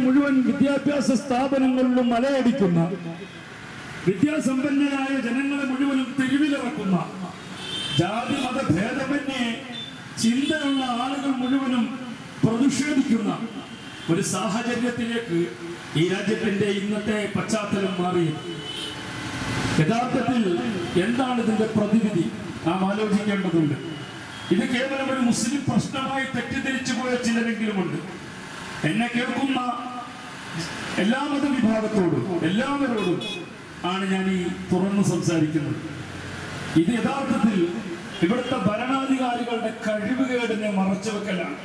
മുഴുവൻ വിദ്യാഭ്യാസ സ്ഥാപനങ്ങളിലും മലയടിക്കുന്ന വിദ്യാസമ്പന്നരായ ജനങ്ങളെ മുഴുവനും തെരുവിലിറക്കുന്ന ജാതി മത ഭേദമന്യേ ചിന്തയുള്ള ആളുകൾ മുഴുവനും പ്രതിഷേധിക്കുന്ന ഒരു സാഹചര്യത്തിലേക്ക് ഈ രാജ്യത്തിന്റെ ഇന്നത്തെ പശ്ചാത്തലം മാറിയത് യഥാർത്ഥത്തിൽ എന്താണ് ഇതിന്റെ പ്രതിവിധി നാം ആലോചിക്കേണ്ടതുണ്ട് ഇത് കേവലം ഒരു മുസ്ലിം പ്രശ്നമായി തെറ്റിദ്ധരിച്ചു പോയ ചിലരെങ്കിലുമുണ്ട് എന്നെ കേൾക്കുന്ന എല്ലാ മതവിഭാഗത്തോടും എല്ലാവരോടും ആണ് ഞാൻ ഈ തുറന്ന് സംസാരിക്കുന്നത് ഇത് യഥാർത്ഥത്തിൽ ഇവിടുത്തെ ഭരണാധികാരികളുടെ കഴിവുകേടിനെ മറച്ചു വെക്കലാണ്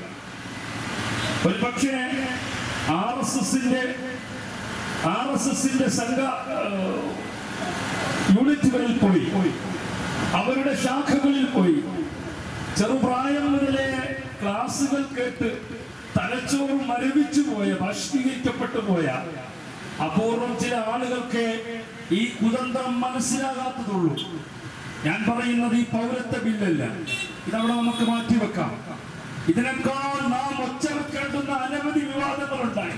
ഒരു പക്ഷേ ആർ എസ് എസിന്റെ ആർ എസ് എസിന്റെ സംഘ ഏഹ്, യൂണിറ്റുകളിൽ പോയി അവരുടെ ശാഖകളിൽ പോയി ചെറുപ്രായം മുതലേ ക്ലാസുകൾ കേട്ട് തലച്ചോറ് മരവിച്ചു പോയ ബാഷ്പീകരിക്കപ്പെട്ടു പോയ അപൂർവം ചില ആളുകൾക്ക് ഈ കുതന്ത്രം മനസ്സിലാകാത്തതുള്ളൂ ഞാൻ പറയുന്നത് ഈ പൗരത്വ ബില്ലല്ല ഇതവിടെ നമുക്ക് മാറ്റിവെക്കാം ഇതിനേക്കാൾ നാം ഒച്ച വെക്കേണ്ടുന്ന അനവധി വിവാദങ്ങളുണ്ടായി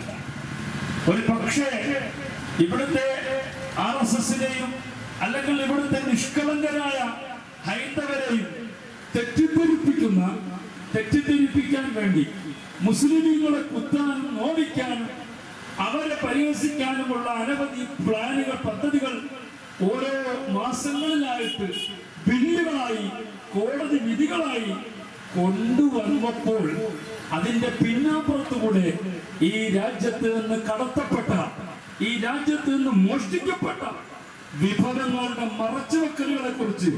ഒരു പക്ഷേ ഇവിടുത്തെ ആർ എസ് എസിനെയും അല്ലെങ്കിൽ ഇവിടുത്തെ നിഷ്കളങ്കരായ ഹൈന്ദവരെയും തെറ്റിദ്ധരിപ്പിക്കുന്ന തെറ്റിദ്ധരിപ്പിക്കാൻ വേണ്ടി മുസ്ലിമീങ്ങളെ കുത്താനും നോവിക്കാനും അവരെ പരിഹസിക്കാനുമുള്ള അനവധി പ്ലാനുകൾ പദ്ധതികൾ ഓരോ മാസങ്ങളിലായിട്ട് ബില്ലുകളായി കോടതി വിധികളായി കൊണ്ടുവന്നപ്പോൾ അതിന്റെ പിന്നാമ്പുറത്തുകൂടെ ഈ രാജ്യത്ത് നിന്ന് കടത്തപ്പെട്ട ഈ രാജ്യത്ത് നിന്ന് മോഷ്ടിക്കപ്പെട്ട വിഭവങ്ങളുടെ മറച്ചുവെക്കലുകളെ കുറിച്ച്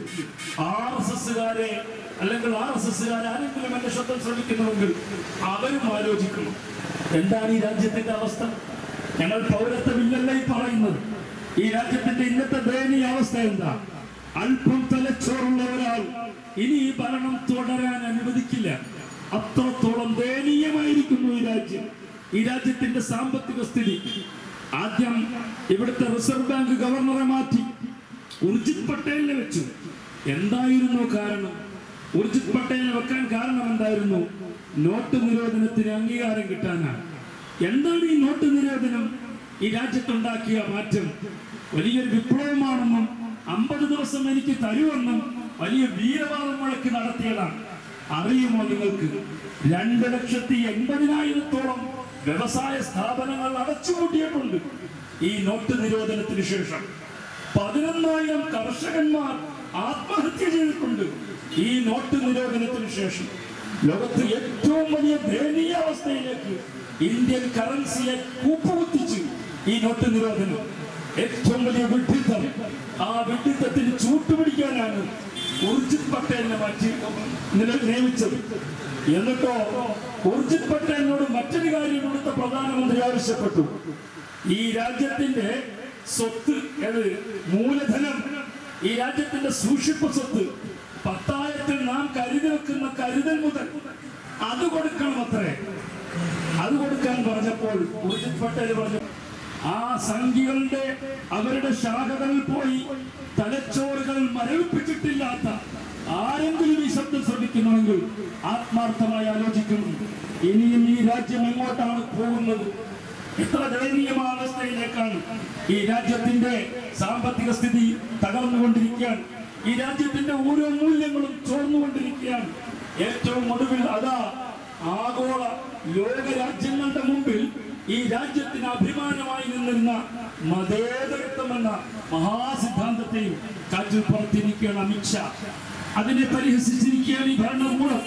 ആർ എസ് എസുകാരെ അല്ലെങ്കിൽ ആർ എസ് എസുകാരെ ആരെങ്കിലും എന്റെ ശബ്ദം ശ്രമിക്കുന്നുവെങ്കിൽ അവരും ആലോചിക്കണം എന്താണ് ഈ രാജ്യത്തിന്റെ അവസ്ഥ ഞങ്ങൾ പൗരത്വമില്ലല്ല ഈ പറയുന്നത് ഈ രാജ്യത്തിന്റെ ഇന്നത്തെ ദയനീയ അവസ്ഥ എന്താ അല്പം തലച്ചോറുള്ള ഒരാൾ ഇനി ഈ ഭരണം തുടരാൻ അനുവദിക്കില്ല അത്രത്തോളം ദയനീയമായിരിക്കുന്നു ഈ രാജ്യം ഈ രാജ്യത്തിന്റെ സാമ്പത്തിക സ്ഥിതി ആദ്യം ഇവിടുത്തെ റിസർവ് ബാങ്ക് ഗവർണറെ മാറ്റി ഉർജിത് പട്ടേലിനെ വെച്ചു എന്തായിരുന്നു കാരണം ഉർജിത് പട്ടേലിനെ വെക്കാൻ കാരണം എന്തായിരുന്നു നോട്ട് നിരോധനത്തിന് അംഗീകാരം കിട്ടാനാണ് എന്താണ് ഈ നോട്ട് നിരോധനം ഈ രാജ്യത്തുണ്ടാക്കിയ മാറ്റം വലിയൊരു വിപ്ലവമാണെന്നും അമ്പത് ദിവസം എനിക്ക് തരുമെന്നും വലിയ വീരവാദം മുഴക്കി നടത്തിയതാണ് അറിയുമോ നിങ്ങൾക്ക് രണ്ട് ലക്ഷത്തി എൺപതിനായിരത്തോളം വ്യവസായ സ്ഥാപനങ്ങൾ അടച്ചുപൂട്ടിയിട്ടുണ്ട് ഈ നോട്ട് നിരോധനത്തിന് ശേഷം പതിനൊന്നായിരം കർഷകന്മാർ ആത്മഹത്യ ചെയ്തിട്ടുണ്ട് ഈ നോട്ട് നിരോധനത്തിന് ശേഷം ലോകത്ത് ഏറ്റവും വലിയ ദയനീയ അവസ്ഥയിലേക്ക് ഇന്ത്യൻ കറൻസിയെ കൂപ്പുകുത്തിച്ച് ഈ നോട്ട് നിരോധനം ഏറ്റവും വലിയ വിഡ്ഢിത്തം ആ വിഡ്ഢിത്തത്തിന് ചൂട്ടുപിടിക്കാനാണ് ഉർജിത് പട്ടേലിനെ മാറ്റി നില നിയമിച്ചത് എന്നിട്ടോ ഉർജിത് പട്ടേലിനോട് മറ്റൊരു കാര്യം ഇവിടുത്തെ പ്രധാനമന്ത്രി ആവശ്യപ്പെട്ടു ഈ രാജ്യത്തിന്റെ സ്വത്ത് ഏത് മൂലധനം ഈ രാജ്യത്തിന്റെ സൂക്ഷിപ്പ് സ്വത്ത് പത്തായത്തിൽ നാം കരുതി വെക്കുന്ന കരുതൽ മുതൽ അത് കൊടുക്കണം അത്രേ അത് കൊടുക്കാൻ പറഞ്ഞപ്പോൾ ഉർജിത് പട്ടേൽ പറഞ്ഞു ആ സംഖ്യകളുടെ അവരുടെ ശാഖകളിൽ പോയി തലച്ചോറുകൾ മരവിപ്പിച്ചിട്ടില്ലാത്ത ആരെങ്കിലും ഈ ശബ്ദം ശ്രമിക്കുന്നുവെങ്കിൽ ആത്മാർത്ഥമായി ആലോചിക്കുന്നു ഇനിയും ഈ രാജ്യം എങ്ങോട്ടാണ് പോകുന്നത് എത്ര ദയനീയമായ അവസ്ഥയിലേക്കാണ് ഈ രാജ്യത്തിന്റെ സാമ്പത്തിക സ്ഥിതി തകർന്നുകൊണ്ടിരിക്കുകയാണ് ഈ രാജ്യത്തിന്റെ ഓരോ മൂല്യങ്ങളും ചോർന്നുകൊണ്ടിരിക്കുകയാണ് ഏറ്റവും ഒടുവിൽ അതാ ആഗോള ലോക രാജ്യങ്ങളുടെ മുമ്പിൽ ഈ രാജ്യത്തിന് അഭിമാനമായി നിന്നിരുന്ന മതേതരത്വം എന്ന മഹാസിദ്ധാന്തത്തെയും കാറ്റിൽ പുറത്തിരിക്കുകയാണ് അമിത്ഷാ അതിനെ പരിഹസിച്ചിരിക്കുകയാണ് ഈ ഭരണകൂടം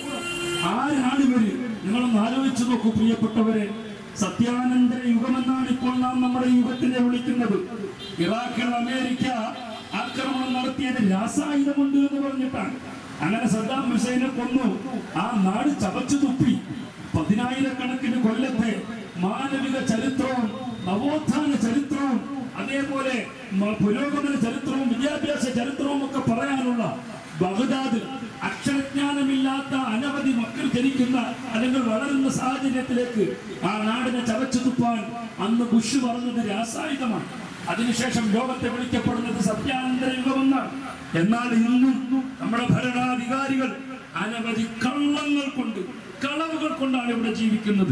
ആരാണ് ഇവര് നിങ്ങളൊന്ന് ആലോചിച്ചു നോക്കൂ പ്രിയപ്പെട്ടവരെ സത്യാനന്തര യുഗമെന്നാണ് ഇപ്പോൾ നാം നമ്മുടെ യുഗത്തിനെ വിളിക്കുന്നത് ഇറാഖിൽ അമേരിക്ക ആക്രമണം നടത്തിയത് രാസായുധമുണ്ട് എന്ന് പറഞ്ഞിട്ടാണ് അങ്ങനെ സദ്ദാം ഹുസൈനെ കൊന്നു ആ നാട് ചവച്ചു തുപ്പി പതിനായിരക്കണക്കിന് കൊല്ലത്തെ മാനവിക ചരിത്രവും നവോത്ഥാന ചരിത്രവും അതേപോലെ മ- പുരോഗമന ചരിത്രവും വിദ്യാഭ്യാസ ചരിത്രവും ഒക്കെ പറയാനുള്ള ബഗ്ദാദ് അക്ഷരജ്ഞാനമില്ലാത്ത അനവധി മക്കൾ ജനിക്കുന്ന അല്ലെങ്കിൽ വളരുന്ന സാഹചര്യത്തിലേക്ക് ആ നാടിനെ ചവച്ചു തുപ്പാൻ അന്ന് ബുഷ് പറഞ്ഞത് രാസായുധമാണ് അതിനുശേഷം ലോകത്തെ വിളിക്കപ്പെടുന്നത് സത്യാനന്തര യുഗമെന്നാണ് എന്നാൽ ഇന്നും നമ്മുടെ ഭരണാധികാരികൾ അനവധി കള്ളങ്ങൾ കൊണ്ട് കളവുകൾ കൊണ്ടാണ് ഇവിടെ ജീവിക്കുന്നത്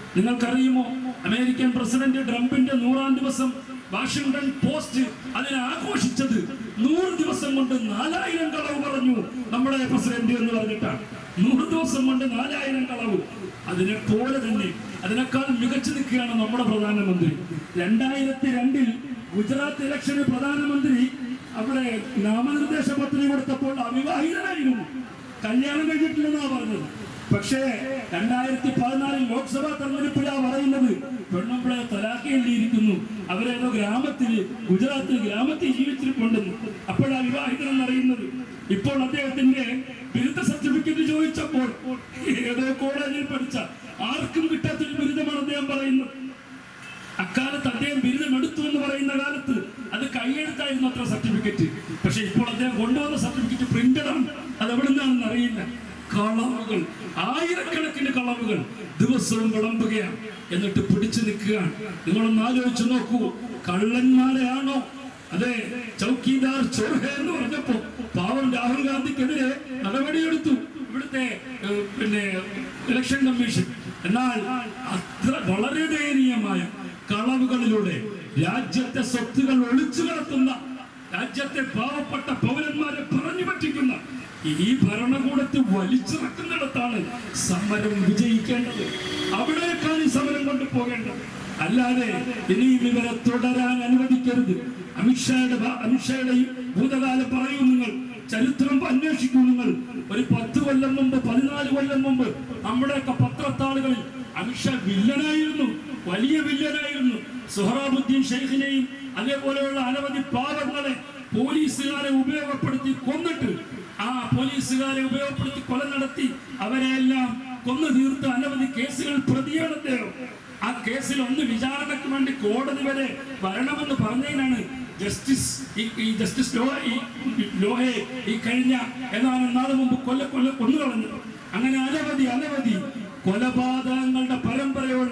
നിങ്ങൾക്കറിയുമോ അമേരിക്കൻ പ്രസിഡന്റ് ട്രംപിന്റെ നൂറാം ദിവസം വാഷിംഗ്ടൺ പോസ്റ്റ് അതിനെ ആഘോഷിച്ചത് നൂറ് ദിവസം കൊണ്ട് നാലായിരം കളവ് പറഞ്ഞു നമ്മുടെ പ്രസിഡന്റ് എന്ന് പറഞ്ഞിട്ടാണ് നൂറ് ദിവസം കൊണ്ട് നാലായിരം കളവ് അതിനെ പോലെ തന്നെ അതിനേക്കാൾ മികച്ചു നിൽക്കുകയാണ് നമ്മുടെ പ്രധാനമന്ത്രി രണ്ടായിരത്തി രണ്ടിൽ ഗുജറാത്ത് ഇലക്ഷന് പ്രധാനമന്ത്രി അവിടെ നാമനിർദ്ദേശ പത്രിക കൊടുത്തപ്പോൾ അവിവാഹിതനായിരുന്നു കല്യാണം കഴിഞ്ഞിട്ടില്ലെന്നാ പറഞ്ഞത് പക്ഷേ രണ്ടായിരത്തി പതിനാലിൽ ലോക്സഭാ തെരഞ്ഞെടുപ്പിലാ പറയുന്നത് പെണ്ണുമ്പിളെ തലാഖിയിരിക്കുന്നു അവരേതോ ഗ്രാമത്തിൽ ഗുജറാത്തിൽ ഗ്രാമത്തിൽ ജീവിച്ചിരിപ്പുണ്ടെന്ന് അപ്പോഴാ വിവാഹിതനെന്ന് അറിയുന്നത് ഇപ്പോൾ അദ്ദേഹത്തിന്റെ ബിരുദ സർട്ടിഫിക്കറ്റ് ചോദിച്ചപ്പോൾ ഏതോ കോളേജിൽ പഠിച്ച ആർക്കും കിട്ടാത്തൊരു ബിരുദമാണ് അദ്ദേഹം പറയുന്നത് അക്കാലത്ത് അദ്ദേഹം ബിരുദം എടുത്തു എന്ന് പറയുന്ന കാലത്ത് അത് കൈയെഴുത്തായിരുന്നു അത്ര സർട്ടിഫിക്കറ്റ് പക്ഷെ ഇപ്പോൾ അദ്ദേഹം കൊണ്ടുവന്ന സർട്ടിഫിക്കറ്റ് പ്രിന്റഡ് ആണ് അത് എവിടെ നിന്നാണെന്ന് അറിയില്ല കളവുകൾ ആയിരക്കണക്കിന് കളവുകൾ ദിവസവും വിളമ്പുകയാണ് എന്നിട്ട് പിടിച്ചു നിൽക്കുകയാണ് നിങ്ങളൊന്ന് ആലോചിച്ച് നോക്കൂ കള്ളന്മാരെയാണോ അതെ ചൗക്കീദാർ ചോർഹെ എന്ന് പറഞ്ഞപ്പോ പാവം രാഹുൽ ഗാന്ധിക്കെതിരെ നടപടിയെടുത്തു ഇവിടുത്തെ ഏഹ്, പിന്നെ ഇലക്ഷൻ കമ്മീഷൻ എന്നാൽ അത്ര വളരെ ദയനീയമായ കളവുകളിലൂടെ രാജ്യത്തെ സ്വത്തുകൾ ഒളിച്ചു കടത്തുന്ന രാജ്യത്തെ പാവപ്പെട്ട പൗരന്മാരെ പറഞ്ഞു പറ്റിക്കുന്ന ഈ ഭരണകൂടത്തെ വലിച്ചിറക്കുന്നിടത്താണ് സമരം വിജയിക്കേണ്ടത് അവിടേക്കാണ് ഈ സമരം കൊണ്ടുപോകേണ്ടത് അല്ലാതെ ഇനിയും ഇവരെ തുടരാൻ അനുവദിക്കരുത് അമിത്ഷായുടെ ഭ- അമിത്ഷായുടെയും ഭൂതകാലം പറയൂ നിങ്ങൾ ചരിത്രം അന്വേഷിക്കൂ നിങ്ങൾ ഒരു പത്ത് കൊല്ലം മുമ്പ് പതിനാല് കൊല്ലം മുമ്പ് നമ്മുടെയൊക്കെ പത്രത്താളുകളിൽ അമിത്ഷാ വില്ലനായിരുന്നു വലിയ വില്ലനായിരുന്നു സുഹറാബുദ്ദീൻ ഷെയ്ഖിനെയും അതേപോലെയുള്ള അനവധി പാവങ്ങളെ പോലീസുകാരെ ഉപയോഗപ്പെടുത്തി കൊന്നിട്ട് ആ പോലീസുകാരെ ഉപയോഗപ്പെടുത്തി കൊല നടത്തി അവരെല്ലാം കൊന്നു തീർത്ത അനവധി കേസുകൾ പ്രതിയാണ് അദ്ദേഹം ആ കേസിൽ ഒന്ന് വിചാരണയ്ക്ക് വേണ്ടി കോടതി വരെ വരണമെന്ന് പറഞ്ഞതിനാണ് ജസ്റ്റിസ് ഈ- ഈ ജസ്റ്റിസ് ലോ ഈ ലോഹയെ ഈ കഴിഞ്ഞ എന്നാണ് നാളെ മുമ്പ് കൊല്ല കൊല്ല കൊന്നുകളഞ്ഞത് അങ്ങനെ അനവധി അനവധി കൊലപാതകങ്ങളുടെ പരമ്പരയുള്ള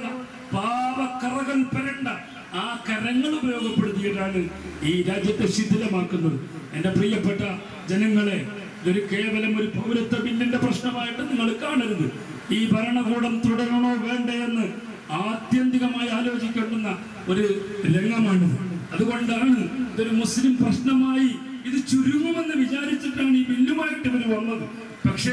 പാവക്കറകൾ പരണ്ട ആ കരങ്ങൾ ഉപയോഗപ്പെടുത്തിയിട്ടാണ് ഈ രാജ്യത്തെ ശിഥിലമാക്കുന്നത് എന്റെ പ്രിയപ്പെട്ട ജനങ്ങളെ ഇതൊരു കേവലം ഒരു പൗരത്വ ബില്ലിന്റെ പ്രശ്നമായിട്ട് നിങ്ങൾ കാണരുത് ഈ ഭരണകൂടം തുടരണോ വേണ്ടേ എന്ന് ആത്യന്തികമായി ആലോചിക്കേണ്ടുന്ന ഒരു രംഗമാണ് അതുകൊണ്ടാണ് ഇതൊരു മുസ്ലിം പ്രശ്നമായി ഇത് ചുരുങ്ങുമെന്ന് വിചാരിച്ചിട്ടാണ് ഈ ബില്ലുമായിട്ട് ഇവർ വന്നത് പക്ഷേ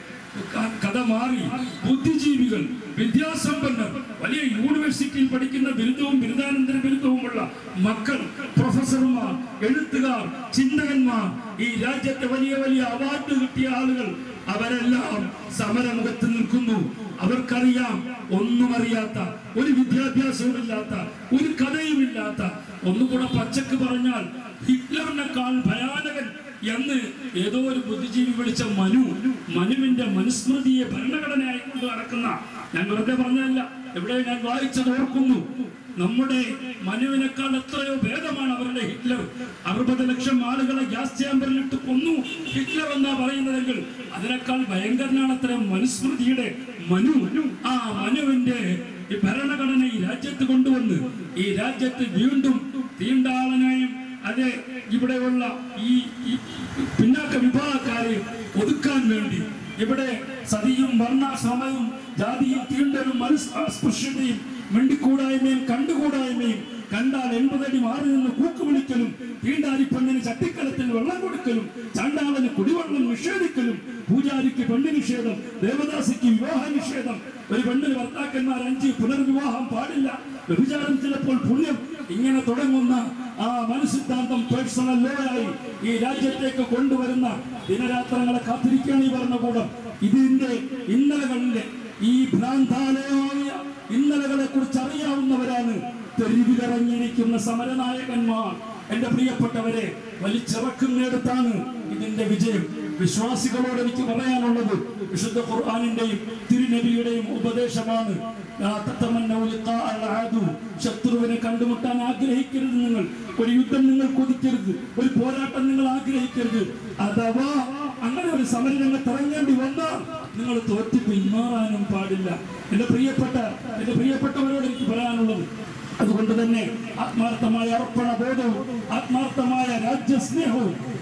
ക- കഥ മാറി ബുദ്ധിജീവികൾ വിദ്യാസമ്പന്നർ വലിയ യൂണിവേഴ്സിറ്റിയിൽ പഠിക്കുന്ന ബിരുദവും ബിരുദാനന്തര ബിരുദവുമുള്ള മക്കൾ പ്രൊഫസർമാർ എഴുത്തുകാർ ചിന്തകന്മാർ ഈ രാജ്യത്തെ വലിയ വലിയ അവാർഡ് കിട്ടിയ ആളുകൾ അവരെല്ലാം സമരമുഖത്ത് നിൽക്കുന്നു അവർക്കറിയാം ഒന്നും അറിയാത്ത ഒരു വിദ്യാഭ്യാസവുമില്ലാത്ത ഒരു കഥയുമില്ലാത്ത ഒന്നുകൂടെ പച്ചക്ക് പറഞ്ഞാൽ ഹിറ്റ്ലറിനേക്കാൾ ഭയാനകൻ എന്ന് ഏതോ ഒരു ബുദ്ധിജീവി വിളിച്ച മനു മനുവിന്റെ മനുസ്മൃതിയെ ഭരണഘടനയായി കൊണ്ട് നടക്കുന്ന ഞാൻ വെറുതെ പറഞ്ഞതല്ല എവിടെ ഞാൻ വായിച്ചത് ഓർക്കുന്നു നമ്മുടെ മനുവിനേക്കാൾ എത്രയോ ഭേദമാണ് അവരുടെ ഹിറ്റ്ലർ അറുപത് ലക്ഷം ആളുകളെ ഗ്യാസ് ചേമ്പറിലിട്ട് കൊന്നു ഹിറ്റ്ലർ എന്നാ പറയുന്നതെങ്കിൽ അതിനേക്കാൾ ഭയങ്കരനാണ് അത്ര മനുസ്മൃതിയുടെ മനു ആ മനുവിന്റെ ഈ ഭരണഘടന ഈ രാജ്യത്ത് കൊണ്ടുവന്ന് ഈ രാജ്യത്ത് വീണ്ടും തീണ്ടാളനെയും അതെ ഇവിടെയുള്ള ഈ ഈ പിന്നാക്ക വിഭാഗക്കാരെ ഒതുക്കാൻ വേണ്ടി ഇവിടെ സതിയും വർണ്ണാശ്രമവും ജാതിയും തീണ്ടലും മനസ്പൃശ്യതയും മിണ്ടിക്കൂടായ്മയും കണ്ടുകൂടായ്മയും കണ്ടാൽ എൺപതടി മാറി നിന്ന് കൂക്ക് വിളിക്കലും തീണ്ടാരി പെണ്ണിന് ചട്ടിക്കലത്തിൽ വെള്ളം കൊടുക്കലും ചണ്ടാളന് കുടിവെള്ളം നിഷേധിക്കലും പൂജാരിക്ക് പെണ്ണ് നിഷേധം ദേവദാസിക്ക് വിവാഹ നിഷേധം ഒരു പെണ്ണിന് ഭർത്താക്കന്മാർ അഞ്ച് പുനർവിവാഹം പാടില്ല വ്യഭിചാരം ചിലപ്പോൾ പുണ്യം ഇങ്ങനെ തുടങ്ങുന്ന ആ മനസ്സിദ്ധാന്തം പേഴ്സണൽ ലോ ആയി ഈ രാജ്യത്തേക്ക് കൊണ്ടുവരുന്ന ദിനരാത്രങ്ങളെ കാത്തിരിക്കുകയാണ് ഈ ഭരണകൂടം ഇതിന്റെ ഇന്നലകളിലെ ഈ ഭ്രാന്താലയമായ ഇന്നലകളെ കുറിച്ച് അറിയാവുന്നവരാണ് തെരുവിലിറങ്ങിയിരിക്കുന്ന സമരനായകന്മാർ എന്റെ പ്രിയപ്പെട്ടവരെ വലിച്ചിറക്കുന്നിടത്താണ് ഇതിന്റെ വിജയം വിശ്വാസികളോട് എനിക്ക് പറയാനുള്ളത് വിശുദ്ധ ഖുർആാനിന്റെയും തിരുനബിയുടെയും ഉപദേശമാണ് ലാ തതമന്നൗ ലിഖാ അൽ ആദു. ശത്രുവിനെ കണ്ടുമുട്ടാൻ ആഗ്രഹിക്കരുത് നിങ്ങൾ ഒരു യുദ്ധം നിങ്ങൾ കൊതിക്കരുത് ഒരു പോരാട്ടം നിങ്ങൾ ആഗ്രഹിക്കരുത് അഥവാ അങ്ങനെ ഒരു സമരരംഗത്ത് ഇറങ്ങേണ്ടി വന്നാൽ നിങ്ങൾ തോറ്റ് പിന്മാറാനും പാടില്ല എന്റെ പ്രിയപ്പെട്ട എന്റെ പ്രിയപ്പെട്ടവരോട് എനിക്ക് പറയാനുള്ളത് അതുകൊണ്ട് തന്നെ ആത്മാർത്ഥമായ അർപ്പണ ബോധവും ആത്മാർത്ഥമായ രാജ്യസ്നേഹവും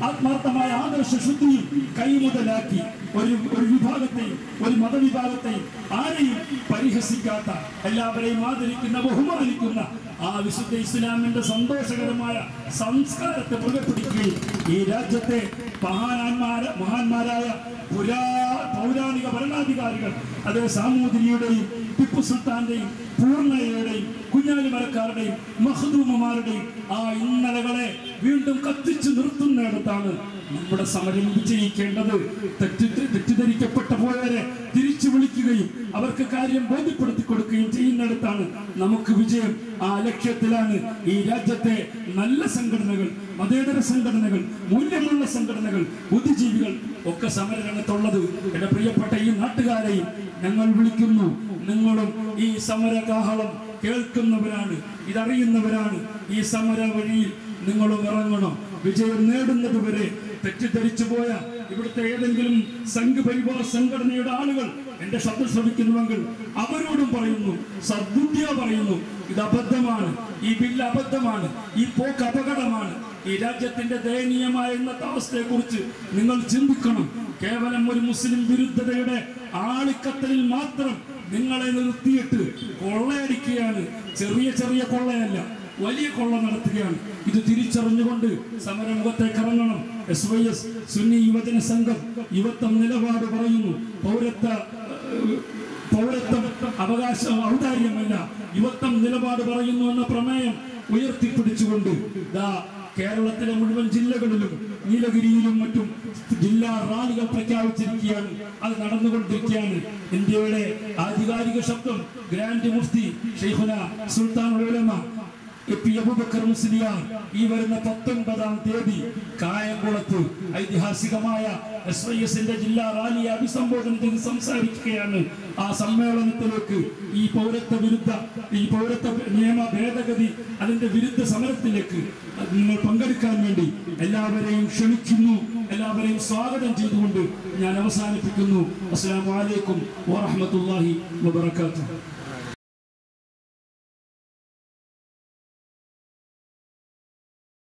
ആത്മാർത്ഥമായ ആദർശ ശുദ്ധിയും കൈമുതലാക്കി ഒരു ഒരു വിഭാഗത്തെയും ഒരു മതവിഭാഗത്തെയും ആരെയും പരിഹസിക്കാത്ത എല്ലാവരെയും ആദരിക്കുന്ന ബഹുമാനിക്കുന്ന ആ വിശുദ്ധ ഇസ്ലാമിന്റെ സന്തോഷകരമായ സംസ്കാരത്തെ പുലർപ്പിടിക്കുകയും ഈ രാജ്യത്തെ മഹാന്മാര മഹാന്മാരായ പുരാ പൗരാണിക ഭരണാധികാരികൾ അത് സാമൂതിരിയുടെയും ടിപ്പു സുൽത്താന്റെയും പൂർണ്ണയുടെയും കുഞ്ഞാലിമരക്കാരുടെയും മഹദൂമമാരുടെയും ആ ഇന്നലകളെ വീണ്ടും കത്തിച്ചു നിർത്തുന്നിടത്താണ് നമ്മുടെ സമരം വിജയിക്കേണ്ടത് തെറ്റി തെറ്റിദ്ധരിക്കപ്പെട്ട പോയവരെ തിരിച്ചു വിളിക്കുകയും അവർക്ക് കാര്യം ബോധ്യപ്പെടുത്തി കൊടുക്കുകയും ചെയ്യുന്നിടത്താണ് നമുക്ക് വിജയം ആ ലക്ഷ്യത്തിലാണ് ഈ രാജ്യത്തെ നല്ല സംഘടനകൾ മതേതര സംഘടനകൾ മൂല്യമുള്ള സംഘടനകൾ ബുദ്ധിജീവികൾ ഒക്കെ സമരരംഗത്തുള്ളത് എന്റെ പ്രിയപ്പെട്ട ഈ നാട്ടുകാരെയും ഞങ്ങൾ വിളിക്കുന്നു നിങ്ങളും ഈ സമരകാഹളം കേൾക്കുന്നവരാണ് ഇതറിയുന്നവരാണ് ഈ സമര വഴിയിൽ നിങ്ങളും ഇറങ്ങണം വിജയം നേടുന്നത് വരെ തെറ്റിദ്ധരിച്ചു പോയ ഇവിടുത്തെ ഏതെങ്കിലും സംഘപരിവാർ സംഘടനയുടെ ആളുകൾ എന്റെ ശബ്ദം ശ്രമിക്കുന്നുവെങ്കിൽ അവരോടും പറയുന്നു സദ്ബുദ്ധിയ പറയുന്നു ഇത് അബദ്ധമാണ് ഈ ബില്ല് അബദ്ധമാണ് ഈ പോക്ക് അപകടമാണ് ഈ രാജ്യത്തിന്റെ ദയനീയമായ ഇന്നത്തെ അവസ്ഥയെ കുറിച്ച് നിങ്ങൾ ചിന്തിക്കണം കേവലം ഒരു മുസ്ലിം വിരുദ്ധതയുടെ ആളിക്കത്തലിൽ മാത്രം നിങ്ങളെ നിർത്തിയിട്ട് കൊള്ളയടിക്കുകയാണ് ചെറിയ ചെറിയ കൊള്ളയല്ല വലിയ കൊള്ള നടത്തുകയാണ് ഇത് തിരിച്ചറിഞ്ഞുകൊണ്ട് സമരമുഖത്തേക്ക് ഇറങ്ങണം എസ് വൈ എസ് സുന്നി യുവജന സംഘം യുവത്വം നിലപാട് പറയുന്നു പൗരത്വ ഏഹ്, പൗരത്വം അവകാശ ഔദാര്യമല്ല യുവത്വം നിലപാട് പറയുന്നു എന്ന പ്രമേയം ഉയർത്തിപ്പിടിച്ചുകൊണ്ട് ദാ കേരളത്തിലെ മുഴുവൻ ജില്ലകളിലും നീലഗിരിയിലും മറ്റും ജില്ലാ റാലികൾ പ്രഖ്യാപിച്ചിരിക്കുകയാണ് അത് നടന്നുകൊണ്ടിരിക്കുകയാണ് ഇന്ത്യയുടെ ആധികാരിക ശബ്ദം ഗ്രാൻഡ് മുഫ്തി ഷെയ്ഖുന സുൽത്താൻ ഉലമ എ പി അബൂബക്കർ മുസ്ലിയാർ ഈ വരുന്ന പത്തൊൻപതാം തീയതി കായംകുളത്ത് ഐതിഹാസികമായ എസ് വൈ എസിന്റെ ജില്ലാ റാലിയെ അഭിസംബോധന ചെയ്ത് സംസാരിക്കുകയാണ് ആ സമ്മേളനത്തിലേക്ക് ഈ പൗരത്വ വിരുദ്ധ ഈ പൗരത്വ നിയമ ഭേദഗതി അതിന്റെ വിരുദ്ധ സമരത്തിലേക്ക് നിങ്ങൾ പങ്കെടുക്കാൻ വേണ്ടി എല്ലാവരെയും ക്ഷണിക്കുന്നു എല്ലാവരെയും സ്വാഗതം ചെയ്തുകൊണ്ട് ഞാൻ അവസാനിപ്പിക്കുന്നു അസ്സാം വലൈക്കും വാഹമത്തല്ലാഹി വബർക്കാത്തു